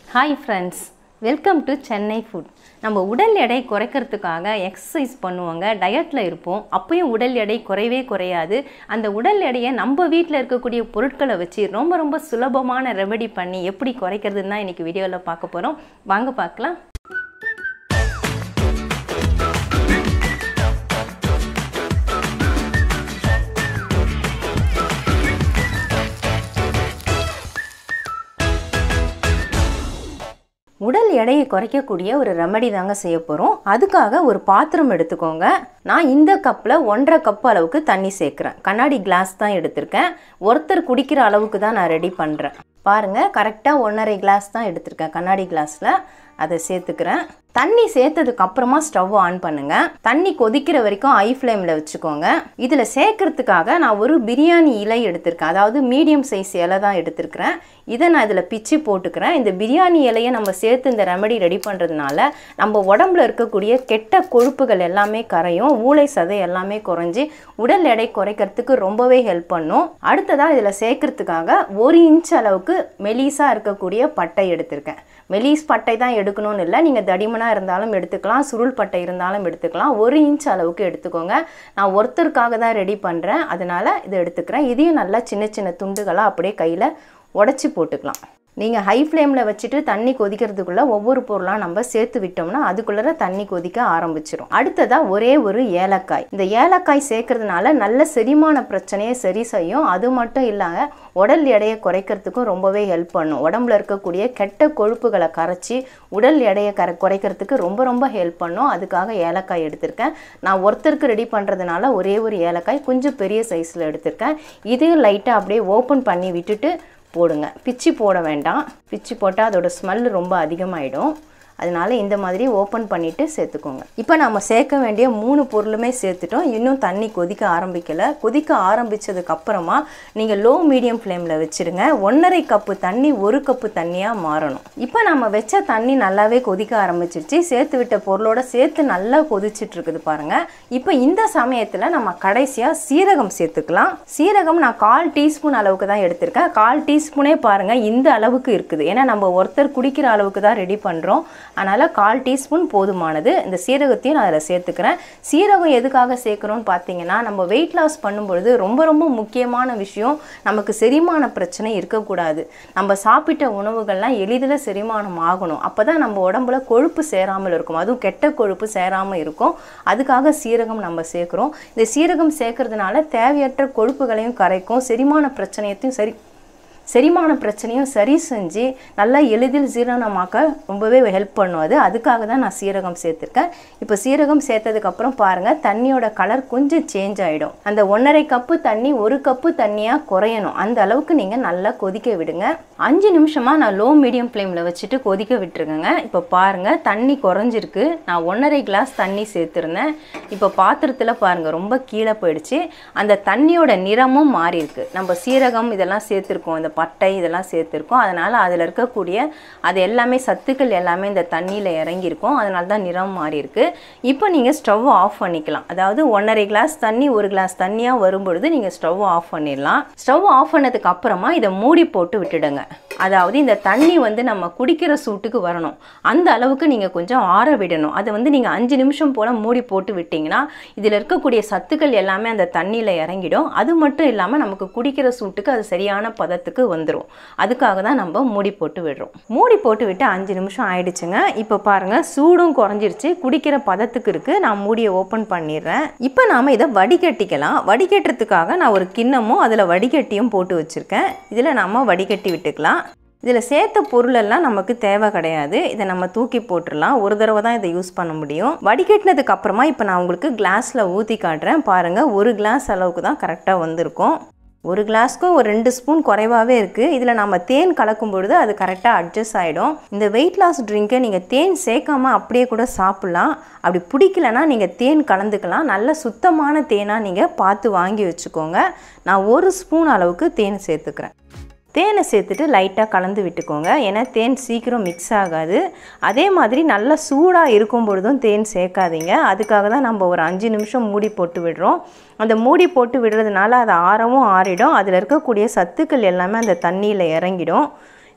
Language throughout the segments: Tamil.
hi friends welcome to Chennai food நம்ம உடல் எடை குறைக்கிறதுக்காக எக்ஸசைஸ் பண்ணுவாங்க டயட்டில் இருப்போம் அப்பயும் உடல் எடை குறையவே குறையாது அந்த உடல் எடையை நம்ம வீட்டில் இருக்கக்கூடிய பொருட்களை வச்சு ரொம்ப ரொம்ப சுலபமான ரெமெடி பண்ணி எப்படி குறைக்கிறதுன்னு தான் இன்றைக்கி வீடியோவில் பார்க்க போகிறோம் வாங்க பார்க்கலாம் உடல் எடையை குறைக்கக்கூடிய ஒரு ரெமடி தாங்க செய்ய போகிறோம் அதுக்காக ஒரு பாத்திரம் எடுத்துக்கோங்க நான் இந்த கப்பில் ஒன்றரை கப் அளவுக்கு தண்ணி சேர்க்குறேன் கண்ணாடி கிளாஸ் தான் எடுத்திருக்கேன் ஒருத்தர் குடிக்கிற அளவுக்கு தான் நான் ரெடி பண்ணுறேன் பாருங்கள் கரெக்டாக ஒன்றரை கிளாஸ் தான் எடுத்திருக்கேன் கண்ணாடி கிளாஸில் அதை சேர்த்துக்கிறேன் தண்ணி சேர்த்ததுக்கு அப்புறமா ஸ்டவ் ஆன் பண்ணுங்க தண்ணி கொதிக்கிற வரைக்கும் ஐ ஃப்ளேமில் வச்சுக்கோங்க இதில் சேர்க்கறதுக்காக நான் ஒரு பிரியாணி இலை எடுத்திருக்கேன் அதாவது மீடியம் சைஸ் இலை தான் எடுத்திருக்கிறேன் இதை நான் இதில் பிச்சு போட்டுக்கிறேன் இந்த பிரியாணி இலையை நம்ம சேர்த்து இந்த ரெமடி ரெடி பண்ணுறதுனால நம்ம உடம்புல இருக்கக்கூடிய கெட்ட கொழுப்புகள் எல்லாமே கரையும் ஊளை சதை எல்லாமே குறைஞ்சி உடல் எடை குறைக்கிறதுக்கு ரொம்பவே ஹெல்ப் பண்ணும் அடுத்ததாக இதில் சேர்க்கறதுக்காக ஒரு இன்ச் அளவுக்கு மெலிசாக இருக்கக்கூடிய பட்டை எடுத்திருக்கேன் மெலிஸ் பட்டை தான் எடுக்கணும்னு இல்லை நீங்கள் தடிமனாக இருந்தாலும் எடுத்துக்கலாம் சுருள் பட்டை இருந்தாலும் எடுத்துக்கலாம் ஒரு இன்ச் அளவுக்கு எடுத்துக்கோங்க நான் ஒருத்தருக்காக தான் ரெடி பண்ணுறேன் அதனால் இதை எடுத்துக்கிறேன் இதையும் நல்லா சின்ன சின்ன துண்டுகளாக அப்படியே கையில் உடச்சி போட்டுக்கலாம் நீங்கள் ஹை ஃப்ளேமில் வச்சுட்டு தண்ணி கொதிக்கிறதுக்குள்ளே ஒவ்வொரு பொருளாக நம்ம சேர்த்து விட்டோம்னா அதுக்குள்ளே தண்ணி கொதிக்க ஆரம்பிச்சிடும் அடுத்ததாக ஒரே ஒரு ஏலக்காய் இந்த ஏலக்காய் சேர்க்கறதுனால நல்ல செரிமான பிரச்சனையை சரி செய்யும் அது மட்டும் இல்லாமல் உடல் எடையை குறைக்கிறதுக்கும் ரொம்பவே ஹெல்ப் பண்ணும் உடம்புல இருக்கக்கூடிய கெட்ட கொழுப்புகளை கரைச்சி உடல் எடையை கரை குறைக்கிறதுக்கு ரொம்ப ரொம்ப ஹெல்ப் பண்ணும் அதுக்காக ஏலக்காய் எடுத்திருக்கேன் நான் ஒருத்தருக்கு ரெடி பண்ணுறதுனால ஒரே ஒரு ஏலக்காய் கொஞ்சம் பெரிய சைஸில் எடுத்திருக்கேன் இதையும் லைட்டாக அப்படியே ஓப்பன் பண்ணி விட்டுட்டு போடுங்க பிச்சு போட வேண்டாம் பிச்சு போட்டால் அதோட ஸ்மெல் ரொம்ப அதிகமாகிடும் அதனால இந்த மாதிரி ஓப்பன் பண்ணிவிட்டு சேர்த்துக்கோங்க இப்போ நம்ம சேர்க்க வேண்டிய மூணு பொருளுமே சேர்த்துட்டோம் இன்னும் தண்ணி கொதிக்க ஆரம்பிக்கலை கொதிக்க ஆரம்பித்ததுக்கு அப்புறமா நீங்கள் லோ மீடியம் ஃப்ளேமில் வச்சுருங்க ஒன்றரை கப்பு தண்ணி ஒரு கப்பு தண்ணியாக மாறணும் இப்போ நம்ம வச்ச தண்ணி நல்லாவே கொதிக்க ஆரம்பிச்சிருச்சு சேர்த்து விட்ட பொருளோட சேர்த்து நல்லா கொதிச்சிட்டு இருக்குது பாருங்கள் இப்போ இந்த சமயத்தில் நம்ம கடைசியாக சீரகம் சேர்த்துக்கலாம் சீரகம் நான் கால் டீஸ்பூன் அளவுக்கு தான் எடுத்திருக்கேன் கால் டீஸ்பூனே பாருங்கள் இந்த அளவுக்கு இருக்குது ஏன்னா நம்ம ஒருத்தர் குடிக்கிற அளவுக்கு தான் ரெடி பண்ணுறோம் அதனால் கால் டீஸ்பூன் போதுமானது இந்த சீரகத்தையும் நான் அதில் சேர்த்துக்கிறேன் சீரகம் எதுக்காக சேர்க்குறோன்னு பார்த்தீங்கன்னா நம்ம வெயிட் லாஸ் பண்ணும்பொழுது ரொம்ப ரொம்ப முக்கியமான விஷயம் நமக்கு செரிமான பிரச்சனை இருக்கக்கூடாது நம்ம சாப்பிட்ட உணவுகள்லாம் எளிதில் செரிமானம் ஆகணும் அப்போ தான் நம்ம உடம்புல கொழுப்பு சேராமல் இருக்கும் அதுவும் கெட்ட கொழுப்பு சேராமல் இருக்கும் அதுக்காக சீரகம் நம்ம சேர்க்குறோம் இந்த சீரகம் சேர்க்கறதுனால தேவையற்ற கொழுப்புகளையும் கரைக்கும் செரிமான பிரச்சனையத்தையும் சரி செரிமான பிரச்சனையும் சரி செஞ்சு நல்லா எளிதில் ஜீரணமாக்க ரொம்பவே ஹெல்ப் பண்ணும் அது அதுக்காக தான் நான் சீரகம் சேர்த்துருக்கேன் இப்போ சீரகம் சேர்த்ததுக்கப்புறம் பாருங்கள் தண்ணியோட கலர் கொஞ்சம் சேஞ்ச் ஆகிடும் அந்த ஒன்றரை கப்பு தண்ணி ஒரு கப்பு தண்ணியாக குறையணும் அந்த அளவுக்கு நீங்கள் நல்லா கொதிக்க விடுங்க அஞ்சு நிமிஷமாக நான் லோ மீடியம் ஃப்ளேமில் வச்சுட்டு கொதிக்க விட்டுருக்கேங்க இப்போ பாருங்கள் தண்ணி குறைஞ்சிருக்கு நான் ஒன்றரை கிளாஸ் தண்ணி சேர்த்துருந்தேன் இப்போ பாத்திரத்தில் பாருங்கள் ரொம்ப கீழே போயிடுச்சு அந்த தண்ணியோட நிறமும் மாறி இருக்கு நம்ம சீரகம் இதெல்லாம் சேர்த்துருக்கோம் அந்த பட்டை இதெல்லாம் சேர்த்துருக்கோம் அதனால் அதில் இருக்கக்கூடிய அது எல்லாமே சத்துக்கள் எல்லாமே இந்த தண்ணியில் இறங்கியிருக்கும் அதனால தான் நிறம் மாறி இருக்கு இப்போ நீங்கள் ஸ்டவ் ஆஃப் பண்ணிக்கலாம் அதாவது ஒன்றரை கிளாஸ் தண்ணி ஒரு கிளாஸ் தண்ணியாக வரும்பொழுது நீங்கள் ஸ்டவ் ஆஃப் பண்ணிடலாம் ஸ்டவ் ஆஃப் பண்ணதுக்கு அப்புறமா இதை மூடி போட்டு விட்டுடுங்க அதாவது இந்த தண்ணி வந்து நம்ம குடிக்கிற சூட்டுக்கு வரணும் அந்த அளவுக்கு நீங்கள் கொஞ்சம் ஆற விடணும் அதை வந்து நீங்கள் அஞ்சு நிமிஷம் போல் மூடி போட்டு விட்டிங்கன்னா இதில் இருக்கக்கூடிய சத்துக்கள் எல்லாமே அந்த தண்ணியில் இறங்கிடும் அது மட்டும் இல்லாமல் நமக்கு குடிக்கிற சூட்டுக்கு அது சரியான பதத்துக்கு வந்துடும் அதுக்காக தான் நம்ம மூடி போட்டு விடுறோம் மூடி போட்டு விட்டு அஞ்சு நிமிஷம் ஆயிடுச்சுங்க இப்போ பாருங்கள் சூடும் குறைஞ்சிருச்சு குடிக்கிற பதத்துக்கு இருக்குது நான் மூடியை ஓப்பன் பண்ணிடுறேன் இப்போ நாம் இதை வடிகட்டிக்கலாம் வடிகட்டுறதுக்காக நான் ஒரு கிண்ணமும் அதில் வடிகட்டியும் போட்டு வச்சுருக்கேன் இதில் நாம் வடிகட்டி விட்டுக்கலாம் இதில் சேர்த்த பொருளெல்லாம் நமக்கு தேவை கிடையாது இதை நம்ம தூக்கி போட்டுடலாம் ஒரு தடவை தான் இதை யூஸ் பண்ண முடியும் வடிகட்டினதுக்கு அப்புறமா இப்போ நான் உங்களுக்கு கிளாஸில் ஊற்றி காட்டுறேன் பாருங்கள் ஒரு கிளாஸ் அளவுக்கு தான் கரெக்டாக வந்திருக்கும் ஒரு கிளாஸ்க்கும் ஒரு ரெண்டு ஸ்பூன் குறைவாகவே இருக்குது இதில் நம்ம தேன் கலக்கும் பொழுது அது கரெக்டாக அட்ஜஸ்ட் ஆகிடும் இந்த வெயிட் லாஸ் ட்ரிங்கை நீங்கள் தேன் சேர்க்காம அப்படியே கூட சாப்பிட்லாம் அப்படி பிடிக்கலனா நீங்கள் தேன் கலந்துக்கலாம் நல்ல சுத்தமான தேனாக நீங்கள் பார்த்து வாங்கி வச்சுக்கோங்க நான் ஒரு ஸ்பூன் அளவுக்கு தேன் சேர்த்துக்கிறேன் தேனை சேர்த்துட்டு லைட்டாக கலந்து விட்டுக்கோங்க ஏன்னா தேன் சீக்கிரம் மிக்ஸ் ஆகாது அதே மாதிரி நல்லா சூடாக இருக்கும் பொழுதும் தேன் சேர்க்காதீங்க அதுக்காக தான் நம்ம ஒரு அஞ்சு நிமிஷம் மூடி போட்டு விடுறோம் அந்த மூடி போட்டு விடுறதுனால அது ஆறவும் ஆறிடும் அதில் இருக்கக்கூடிய சத்துக்கள் எல்லாமே அந்த தண்ணியில் இறங்கிடும்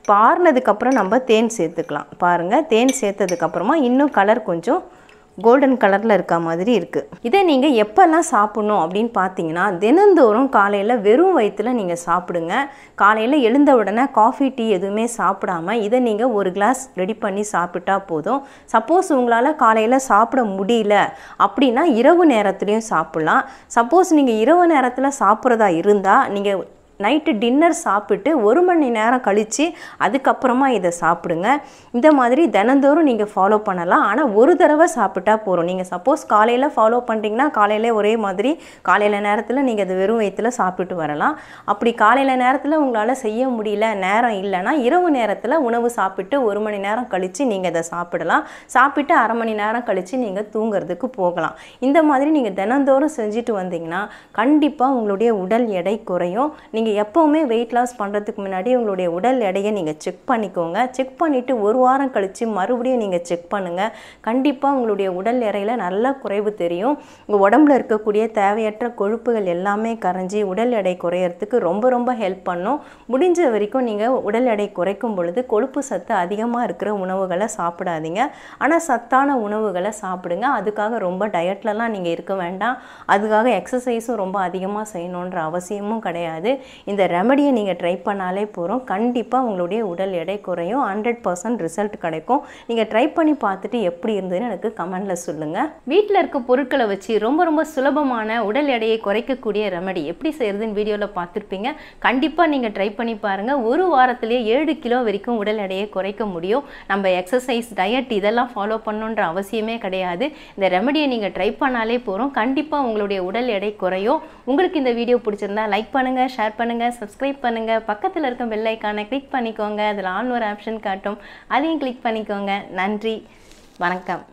இப்போ ஆறுனதுக்கப்புறம் நம்ம தேன் சேர்த்துக்கலாம் பாருங்கள் தேன் சேர்த்ததுக்கப்புறமா இன்னும் கலர் கொஞ்சம் கோல்டன் கலரில் இருக்க மாதிரி இருக்குது இதை நீங்கள் எப்போல்லாம் சாப்பிட்ணும் அப்படின்னு பார்த்தீங்கன்னா தினந்தோறும் காலையில் வெறும் வயிற்றில் நீங்கள் சாப்பிடுங்க காலையில் எழுந்த உடனே காஃபி டீ எதுவுமே சாப்பிடாம இதை நீங்கள் ஒரு கிளாஸ் ரெடி பண்ணி சாப்பிட்டா போதும் சப்போஸ் உங்களால் காலையில் சாப்பிட முடியல அப்படின்னா இரவு நேரத்துலையும் சாப்பிட்லாம் சப்போஸ் நீங்கள் இரவு நேரத்தில் சாப்பிட்றதா இருந்தால் நீங்கள் நைட்டு டின்னர் சாப்பிட்டு ஒரு மணி நேரம் கழித்து அதுக்கப்புறமா இதை சாப்பிடுங்க இந்த மாதிரி தினந்தோறும் நீங்கள் ஃபாலோ பண்ணலாம் ஆனால் ஒரு தடவை சாப்பிட்டா போதும் நீங்கள் சப்போஸ் காலையில் ஃபாலோ பண்ணிட்டீங்கன்னா காலையில் ஒரே மாதிரி காலையில் நேரத்தில் நீங்கள் அது வெறும் வயிற்றில் சாப்பிட்டு வரலாம் அப்படி காலையில் நேரத்தில் உங்களால் செய்ய முடியல நேரம் இல்லைன்னா இரவு நேரத்தில் உணவு சாப்பிட்டு ஒரு மணி நேரம் கழித்து நீங்கள் இதை சாப்பிடலாம் சாப்பிட்டு அரை மணி நேரம் கழித்து நீங்கள் தூங்குறதுக்கு போகலாம் இந்த மாதிரி நீங்கள் தினந்தோறும் செஞ்சுட்டு வந்தீங்கன்னா கண்டிப்பாக உங்களுடைய உடல் எடை குறையும் நீங்கள் எப்போவுமே வெயிட் லாஸ் பண்ணுறதுக்கு முன்னாடி உங்களுடைய உடல் எடையை நீங்கள் செக் பண்ணிக்கோங்க செக் பண்ணிவிட்டு ஒரு வாரம் கழித்து மறுபடியும் நீங்கள் செக் பண்ணுங்கள் கண்டிப்பாக உங்களுடைய உடல் எடையில் நல்ல குறைவு தெரியும் உங்கள் உடம்புல இருக்கக்கூடிய தேவையற்ற கொழுப்புகள் எல்லாமே கரைஞ்சி உடல் எடை குறையறதுக்கு ரொம்ப ரொம்ப ஹெல்ப் பண்ணும் முடிஞ்ச வரைக்கும் நீங்கள் உடல் எடை குறைக்கும் பொழுது கொழுப்பு சத்து அதிகமாக இருக்கிற உணவுகளை சாப்பிடாதீங்க ஆனால் சத்தான உணவுகளை சாப்பிடுங்க அதுக்காக ரொம்ப டயட்லலாம் நீங்கள் இருக்க வேண்டாம் அதுக்காக எக்ஸசைஸும் ரொம்ப அதிகமாக செய்யணுன்ற அவசியமும் கிடையாது இந்த ரெமடியை நீங்கள் ட்ரை பண்ணாலே போகிறோம் கண்டிப்பாக உங்களுடைய உடல் எடை குறையும் ஹண்ட்ரட் பர்சன்ட் ரிசல்ட் கிடைக்கும் நீங்கள் ட்ரை பண்ணி பார்த்துட்டு எப்படி இருந்ததுன்னு எனக்கு கமெண்டில் சொல்லுங்கள் வீட்டில் இருக்க பொருட்களை வச்சு ரொம்ப ரொம்ப சுலபமான உடல் எடையை குறைக்கக்கூடிய ரெமடி எப்படி செய்கிறதுன்னு வீடியோவில் பார்த்துருப்பீங்க கண்டிப்பாக நீங்கள் ட்ரை பண்ணி பாருங்கள் ஒரு வாரத்திலேயே ஏழு கிலோ வரைக்கும் உடல் எடையை குறைக்க முடியும் நம்ம எக்ஸசைஸ் டயட் இதெல்லாம் ஃபாலோ பண்ணணுன்ற அவசியமே கிடையாது இந்த ரெமடியை நீங்கள் ட்ரை பண்ணாலே போகிறோம் கண்டிப்பாக உங்களுடைய உடல் எடை குறையும் உங்களுக்கு இந்த வீடியோ பிடிச்சிருந்தா லைக் பண்ணுங்கள் ஷேர் பண்ணுங்கள் சப்ஸ்கிரைப் பண்ணுங்கள் பக்கத்தில் இருக்க பெல் ஐக்கானை கிளிக் பண்ணிக்கோங்க அதில் ஆன் ஒரு ஆப்ஷன் காட்டும் அதையும் கிளிக் பண்ணிக்கோங்க நன்றி வணக்கம்